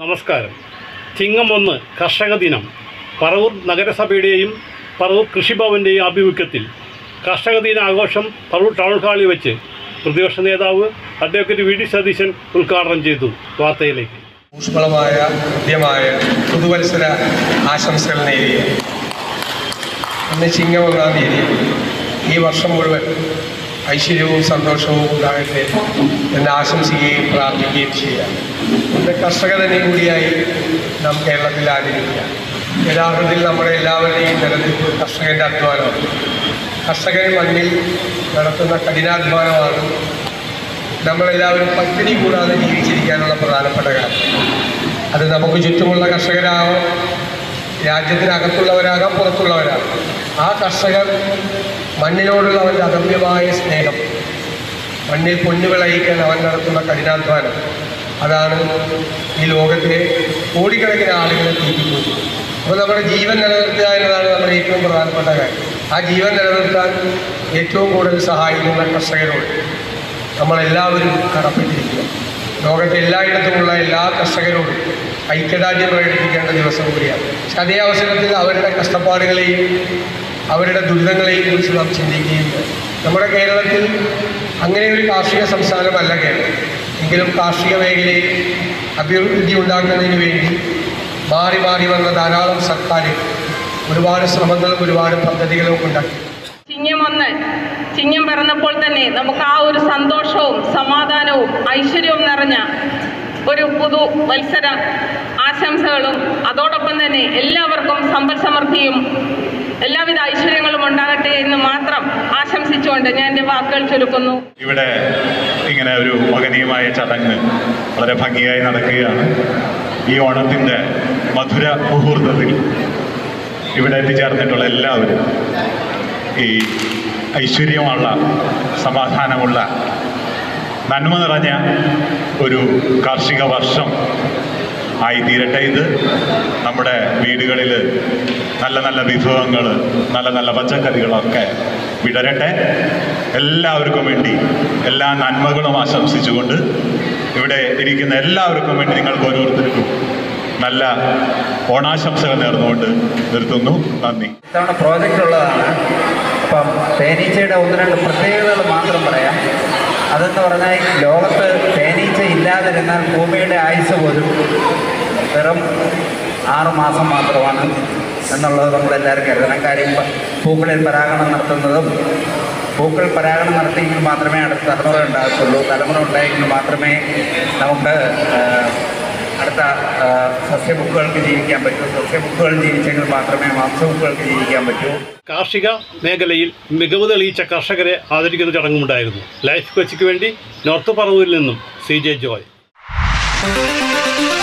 നമസ്കാരം ചിങ്ങം ഒന്ന് കർഷക ദിനം പറവൂർ നഗരസഭയുടെയും പറവൂർ കൃഷിഭവൻ്റെയും ആഭിമുഖ്യത്തിൽ കർഷക ദിന ആഘോഷം പറവൂർ ടൗൺ ഹാളിൽ വെച്ച് പ്രതിപക്ഷ നേതാവ് അഡ്വക്കേറ്റ് വി ഡി സതീശൻ ഉദ്ഘാടനം ചെയ്തു വാർത്തയിലേക്ക് ഊഷ്മളമായ ഹൃദ്യമായ പുതുവത്സര ആശംസകൾ നേരിയ ഇന്ന് ചിങ്ങം ഒന്നാം തീയതി ഈ വർഷം മുഴുവൻ ഐശ്വര്യവും സന്തോഷവും ഉണ്ടാകട്ടെ എന്ന് ആശംസിക്കുകയും പ്രാർത്ഥിക്കുകയും ചെയ്യാം ഇന്ന് കർഷക തന്നെ കൂടിയായി നാം കേരളത്തിൽ ആചരിക്കുക യഥാർത്ഥത്തിൽ നമ്മുടെ എല്ലാവരുടെയും നിലനിൽപ്പ് കർഷകൻ്റെ അധ്വാനമാണ് കർഷകൻ മണ്ണിൽ നടത്തുന്ന കഠിനാധ്വാനമാണ് നമ്മളെല്ലാവരും പട്ടിണി കൂടാതെ ജീവിച്ചിരിക്കാനുള്ള പ്രധാനപ്പെട്ട കാര്യം അത് നമുക്ക് ചുറ്റുമുള്ള കർഷകരാകാം രാജ്യത്തിനകത്തുള്ളവരാകാം പുറത്തുള്ളവരാകാം ആ കർഷകർ മണ്ണിനോടുള്ള അവൻ്റെ അഗമ്യമായ സ്നേഹം മണ്ണിൽ പൊന്നു വിളയിക്കാൻ അവൻ നടത്തുന്ന കഠിനാധ്വാനം അതാണ് ഈ ലോകത്തെ കോടിക്കണക്കിന് ആളുകളെ തീറ്റിക്കുന്നത് അപ്പോൾ നമ്മുടെ ജീവൻ നിലനിർത്തുക എന്നതാണ് നമ്മുടെ ഏറ്റവും പ്രധാനപ്പെട്ട കാര്യം ആ ജീവൻ നിലനിർത്താൻ ഏറ്റവും കൂടുതൽ സഹായിക്കുന്ന കർഷകരോട് നമ്മളെല്ലാവരും കടപ്പെട്ടിരിക്കുക ലോകത്തെ എല്ലായിടത്തുമുള്ള എല്ലാ കർഷകരോടും ഐക്യദാർഢ്യം പ്രകടിപ്പിക്കേണ്ട ദിവസം കൂടിയാണ് പക്ഷെ അതേ അവസരത്തിൽ അവരുടെ കഷ്ടപ്പാടുകളെയും അവരുടെ ദുരിതങ്ങളെയും കുറിച്ച് നാം ചിന്തിക്കുകയും വേണം. നമ്മുടെ കേരളത്തിൽ അങ്ങനെ ഒരു കാർഷിക സംസ്ഥാനമല്ല കേരളം എങ്കിലും കാർഷിക മേഖലയിൽ അഭിവൃദ്ധി ഉണ്ടാക്കുന്നതിന് വേണ്ടി മാറി മാറി വന്ന ധാരാളം സർക്കാരുകൾ ഒരുപാട് ശ്രമങ്ങളും ഒരുപാട് പദ്ധതികളും ഉണ്ടാക്കി ചിങ്ങം ഒന്ന് ചിങ്ങം പിറന്നപ്പോൾ തന്നെ നമുക്ക് ആ ഒരു സന്തോഷവും സമാധാനവും ഐശ്വര്യവും നിറഞ്ഞ ഒരു പുതു മത്സര ആശംസകളും അതോടൊപ്പം തന്നെ എല്ലാവർക്കും സമ്പൽ സമൃദ്ധിയും എല്ലാവിധ ഐശ്വര്യങ്ങളും ഉണ്ടാകട്ടെ എന്ന് മാത്രം ആശംസിച്ചുകൊണ്ട് ഞാൻ എൻ്റെ വാക്കുകൾ ചുരുക്കുന്നു ഇവിടെ ഇങ്ങനെ ഒരു മകനീയമായ ചടങ്ങ് വളരെ ഭംഗിയായി നടക്കുകയാണ് ഈ ഓണത്തിൻ്റെ മധുര മുഹൂർത്തത്തിൽ ഇവിടെ എത്തിച്ചേർന്നിട്ടുള്ള എല്ലാവരും ഈ ഐശ്വര്യമുള്ള സമാധാനമുള്ള നന്മ നിറഞ്ഞ ഒരു കാർഷിക വർഷം ആയിത്തീരട്ടെ ഇത് നമ്മുടെ വീടുകളിൽ നല്ല നല്ല വിഭവങ്ങൾ നല്ല നല്ല പച്ചക്കറികളൊക്കെ വിടരട്ടെ എല്ലാവർക്കും വേണ്ടി എല്ലാ നന്മകളും ആശംസിച്ചുകൊണ്ട് ഇവിടെ ഇരിക്കുന്ന എല്ലാവർക്കും വേണ്ടി നിങ്ങൾക്ക് ഓരോരുത്തർക്കും നല്ല ഓണാശംസകൾ നേർന്നുകൊണ്ട് നിർത്തുന്നു നന്ദി ഇത്തവണ പ്രോജക്റ്റ് ഉള്ളതാണ് അപ്പം തേനീച്ചയുടെ ഒന്ന് രണ്ട് പ്രത്യേകതകൾ മാത്രം പറയാം അതെന്ന് പറഞ്ഞാൽ ലോകത്ത് തേനീച്ച ഇല്ലാതിരുന്നാൽ ഭൂമിയുടെ ആയുസ് പോലും വെറും ആറ് മാസം മാത്രമാണ് എന്നുള്ളത് നമ്മളെല്ലാവരും കരുതണം കാര്യം പ- പൂക്കളിൽ പരാഗണം നടത്തുന്നതും പൂക്കൾ പരാഗണം നടത്തിയെങ്കിൽ മാത്രമേ അടുത്ത തലമുറ ഉണ്ടാകത്തുള്ളൂ തലമുറ ഉണ്ടായെങ്കിൽ മാത്രമേ നമുക്ക് ആ, അടുത്ത ആ, സസ്യബുക്കുകൾക്ക് ജീവിക്കാൻ പറ്റൂ സസ്യബുക്കുകൾ ജീവിച്ചെങ്കിൽ മാത്രമേ മാംസബുക്കുകൾക്ക് ജീവിക്കാൻ പറ്റൂ കാർഷിക മേഖലയിൽ മികവ് തെളിയിച്ച കർഷകരെ ആദരിക്കുന്ന ചടങ്ങുമുണ്ടായിരുന്നു ലൈഫ് കൊച്ചിക്ക് വേണ്ടി നോർത്ത് പറവൂരിൽ നിന്നും സി ജെ ജോയ്